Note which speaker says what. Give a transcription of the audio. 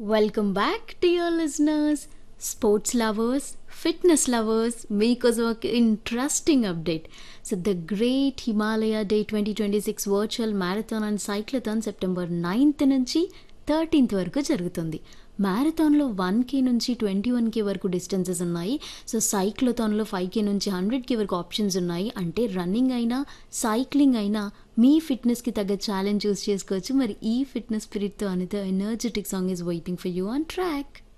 Speaker 1: welcome back to your listeners sports lovers fitness lovers మీకోసం ఒక interesting update so the great Himalaya day twenty twenty six virtual marathon and cyclathon September ninth నుంచి thirteenth వరకు జరుగుతుంది మ్యారథాన్లో one కే నుంచి twenty one కే వరకు distances ఉన్నాయి so సైక్లోథాన్లో five కే నుంచి hundred కే వరకు ఆప్షన్స్ ఉన్నాయి అంటే రన్నింగ్ అయినా సైక్లింగ్ అయినా మీ ఫిట్నెస్కి తగ్గ ఛాలెంజ్ చూస్ చేసుకోవచ్చు మరి ఈ ఫిట్నెస్ స్పిరిట్తో అనేది energetic song is waiting for you on track